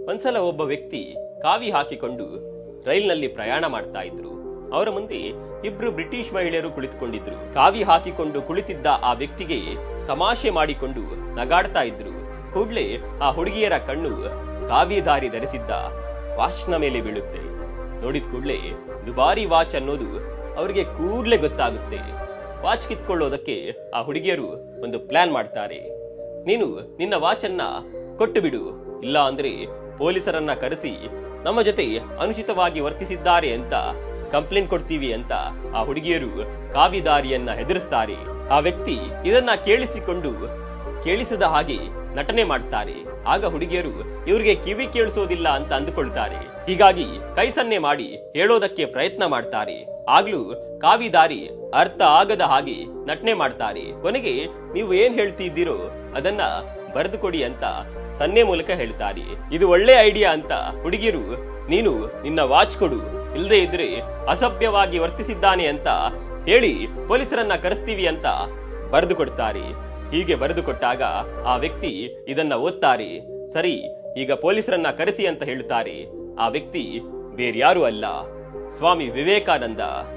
ಒಂದ್ಸಲ ಒಬ್ಬ ವ್ಯಕ್ತಿ ಕಾವಿ ಹಾಕಿಕೊಂಡು ರೈಲ್ನಲ್ಲಿ ಪ್ರಯಾಣ ಮಾಡ್ತಾ ಇದ್ರು ಅವರ ಮುಂದೆ ಇಬ್ರು ಬ್ರಿಟಿಷ್ ಮಹಿಳೆಯರು ಕುಳಿತುಕೊಂಡಿದ್ರು ಕಾವಿ ಹಾಕಿಕೊಂಡು ಕುಳಿತಿದ್ದ ಆ ವ್ಯಕ್ತಿಗೆ ತಮಾಷೆ ಮಾಡಿಕೊಂಡು ನಗಾಡ್ತಾ ಇದ್ರು ಕೂಡ್ಲೆ ಆ ಹುಡುಗಿಯರ ಕಣ್ಣು ಕಾವಿ ದಾರಿ ಧರಿಸಿದ್ದ ವಾಚ್ನ ಮೇಲೆ ಬೀಳುತ್ತೆ ನೋಡಿದ ಕೂಡ್ಲೆ ದುಬಾರಿ ವಾಚ್ ಅನ್ನೋದು ಅವರಿಗೆ ಕೂಡ್ಲೆ ಗೊತ್ತಾಗುತ್ತೆ ವಾಚ್ ಕಿತ್ಕೊಳ್ಳೋದಕ್ಕೆ ಆ ಹುಡುಗಿಯರು ಒಂದು ಪ್ಲಾನ್ ಮಾಡ್ತಾರೆ ನೀನು ನಿನ್ನ ವಾಚನ್ನ ಕೊಟ್ಟು ಬಿಡು ಇಲ್ಲ ಅಂದ್ರೆ ಪೊಲೀಸರನ್ನ ಕರೆಸಿ ನಮ್ಮ ಜೊತೆ ಅನುಚಿತವಾಗಿ ವರ್ತಿಸಿದ್ದಾರೆ ಅಂತ ಕಂಪ್ಲೇಂಟ್ ಕೊಡ್ತೀವಿ ಅಂತ ಆ ಹುಡುಗಿಯರು ಕಾವಿದಾರಿಯನ್ನ ಹೆದರಿಸ್ತಾರೆ ಆ ವ್ಯಕ್ತಿ ಇದನ್ನ ಕೇಳಿಸಿಕೊಂಡು ಕೇಳಿಸದ ಹಾಗೆ ನಟನೆ ಮಾಡ್ತಾರೆ ಆಗ ಹುಡುಗಿಯರು ಇವ್ರಿಗೆ ಕಿವಿ ಕೇಳಿಸೋದಿಲ್ಲ ಅಂತ ಅಂದುಕೊಳ್ತಾರೆ ಹೀಗಾಗಿ ಕೈ ಸನ್ನೆ ಮಾಡಿ ಹೇಳೋದಕ್ಕೆ ಪ್ರಯತ್ನ ಮಾಡ್ತಾರೆ ಆಗ್ಲೂ ಕಾವಿದಾರಿ ಅರ್ಥ ಆಗದ ಹಾಗೆ ನಟನೆ ಮಾಡ್ತಾರೆ ಕೊನೆಗೆ ನೀವು ಏನ್ ಹೇಳ್ತಿದ್ದೀರೋ ಅದನ್ನ ಬರೆದು ಕೊಡಿ ಅಂತ ಸನ್ನೆ ಮೂಲಕ ಹೇಳ್ತಾರೆ ಇದು ಒಳ್ಳೆ ಐಡಿಯಾ ಅಂತ ಹುಡುಗಿಯರು ನೀನು ನಿನ್ನ ವಾಚ್ ಕೊಡು ಇಲ್ಲದೆ ಇದ್ರೆ ಅಸಭ್ಯವಾಗಿ ವರ್ತಿಸಿದ್ದಾನೆ ಅಂತ ಹೇಳಿ ಪೊಲೀಸರನ್ನ ಕರೆಸ್ತೀವಿ ಅಂತ ಬರೆದು ಕೊಡ್ತಾರೆ ಹೀಗೆ ಬರೆದು ಕೊಟ್ಟಾಗ ಆ ವ್ಯಕ್ತಿ ಇದನ್ನ ಓದ್ತಾರೆ ಸರಿ ಈಗ ಪೊಲೀಸರನ್ನ ಕರೆಸಿ ಅಂತ ಹೇಳುತ್ತಾರೆ ಆ ವ್ಯಕ್ತಿ ಬೇರ್ಯಾರೂ ಅಲ್ಲ ಸ್ವಾಮಿ ವಿವೇಕಾನಂದ